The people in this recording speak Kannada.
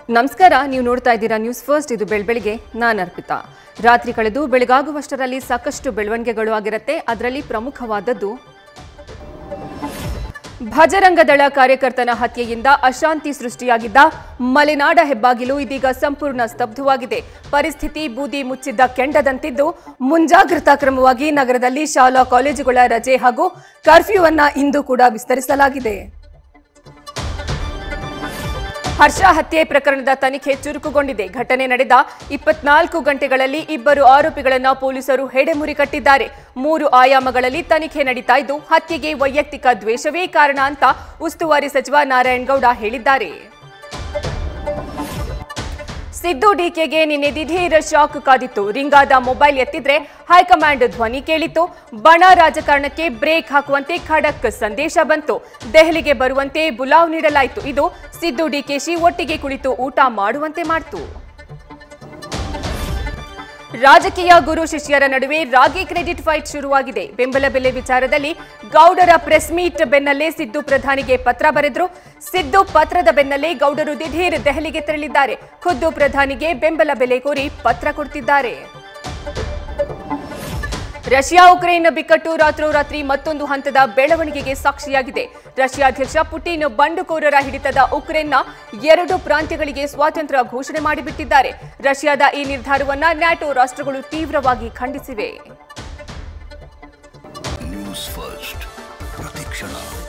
ನಮಸ್ಕಾರ ನೀವು ನೋಡ್ತಾ ಇದ್ದೀರಾ ನ್ಯೂಸ್ ಫಸ್ಟ್ ಇದು ಬೆಳ್ಬೆಳಿಗ್ಗೆ ನಾನು ಅರ್ಪಿತಾ ರಾತ್ರಿ ಕಳೆದು ಬೆಳಗಾಗುವಷ್ಟರಲ್ಲಿ ಸಾಕಷ್ಟು ಬೆಳವಣಿಗೆಗಳು ಆಗಿರುತ್ತೆ ಅದರಲ್ಲಿ ಪ್ರಮುಖವಾದದ್ದು ಭಜರಂಗ ದಳ ಕಾರ್ಯಕರ್ತನ ಹತ್ಯೆಯಿಂದ ಅಶಾಂತಿ ಸೃಷ್ಟಿಯಾಗಿದ್ದ ಮಲೆನಾಡ ಹೆಬ್ಬಾಗಿಲು ಇದೀಗ ಸಂಪೂರ್ಣ ಸ್ತಬ್ಧವಾಗಿದೆ ಪರಿಸ್ಥಿತಿ ಬೂದಿ ಮುಚ್ಚಿದ್ದ ಕೆಂಡದಂತಿದ್ದು ಮುಂಜಾಗ್ರತಾ ಕ್ರಮವಾಗಿ ನಗರದಲ್ಲಿ ಶಾಲಾ ಕಾಲೇಜುಗಳ ರಜೆ ಹಾಗೂ ಕರ್ಫ್ಯೂ ಅನ್ನ ಇಂದು ಕೂಡ ವಿಸ್ತರಿಸಲಾಗಿದೆ ಹರ್ಷ ಹತ್ಯೆ ಪ್ರಕರಣದ ತನಿಖೆ ಚುರುಕುಗೊಂಡಿದೆ ಘಟನೆ ನಡೆದ ಇಪ್ಪತ್ನಾಲ್ಕು ಗಂಟೆಗಳಲ್ಲಿ ಇಬ್ಬರು ಆರೋಪಿಗಳನ್ನ ಪೊಲೀಸರು ಹೆಡೆಮುರಿ ಕಟ್ಟಿದ್ದಾರೆ ಮೂರು ಆಯಾಮಗಳಲ್ಲಿ ತನಿಖೆ ನಡೀತಾ ಇದ್ದು ಹತ್ಯೆಗೆ ವೈಯಕ್ತಿಕ ದ್ವೇಷವೇ ಕಾರಣ ಅಂತ ಉಸ್ತುವಾರಿ ಸಚಿವ ನಾರಾಯಣಗೌಡ ಹೇಳಿದ್ದಾರೆ ಸಿದ್ದು ಡಿಕೆಗೆ ನಿನ್ನೆ ದಿಢೀರ್ ಶಾಕ್ ಕಾದಿತ್ತು ರಿಂಗಾದ ಮೊಬೈಲ್ ಎತ್ತಿದ್ರೆ ಹೈಕಮಾಂಡ್ ಧ್ವನಿ ಕೇಳಿತ್ತು ಬಣ ರಾಜಕಾರಣಕ್ಕೆ ಬ್ರೇಕ್ ಹಾಕುವಂತೆ ಖಡಕ್ ಸಂದೇಶ ಬಂತು ದೆಹಲಿಗೆ ಬರುವಂತೆ ಬುಲಾವ್ ನೀಡಲಾಯಿತು ಇದು ಸಿದ್ದು ಡಿಕೆಶಿ ಒಟ್ಟಿಗೆ ಕುಳಿತು ಊಟ ಮಾಡುವಂತೆ ಮಾಡಿತು ರಾಜಕೀಯ ಗುರು ಶಿಷ್ಯರ ನಡುವೆ ರಾಗಿ ಕ್ರೆಡಿಟ್ ಫೈಟ್ ಶುರುವಾಗಿದೆ ಬೆಂಬಲ ಬೆಲೆ ವಿಚಾರದಲ್ಲಿ ಗೌಡರ ಪ್ರೆಸ್ ಮೀಟ್ ಬೆನ್ನಲ್ಲೇ ಸಿದ್ದು ಪ್ರಧಾನಿಗೆ ಪತ್ರ ಬರೆದ್ರು ಸಿದ್ದು ಪತ್ರದ ಬೆನ್ನಲ್ಲೇ ಗೌಡರು ದಿಢೀರ್ ದೆಹಲಿಗೆ ತೆರಳಿದ್ದಾರೆ ಖುದ್ದು ಪ್ರಧಾನಿಗೆ ಬೆಂಬಲ ಬೆಲೆ ಕೋರಿ ಪತ್ರ ಕೊಡ್ತಿದ್ದಾರೆ ರಷ್ಯಾ ಉಕ್ರೇನ್ ಬಿಕ್ಕಟ್ಟು ರಾತ್ರೋರಾತ್ರಿ ಮತ್ತೊಂದು ಹಂತದ ಬೆಳವಣಿಗೆಗೆ ಸಾಕ್ಷಿಯಾಗಿದೆ ರಷ್ಯಾ ಅಧ್ಯಕ್ಷ ಪುಟಿನ್ ಬಂಡುಕೋರರ ಹಿಡಿತದ ಉಕ್ರೇನ್ನ ಎರಡು ಪ್ರಾಂತ್ಯಗಳಿಗೆ ಸ್ವಾತಂತ್ರ್ಯ ಘೋಷಣೆ ಮಾಡಿಬಿಟ್ಟಿದ್ದಾರೆ ರಷ್ಯಾದ ಈ ನಿರ್ಧಾರವನ್ನ ನ್ಯಾಟೋ ರಾಷ್ಟ್ರಗಳು ತೀವ್ರವಾಗಿ ಖಂಡಿಸಿವೆ ನ್ಯೂಸ್ ಫಸ್ಟ್ ಪ್ರತಿಕ್ಷಣ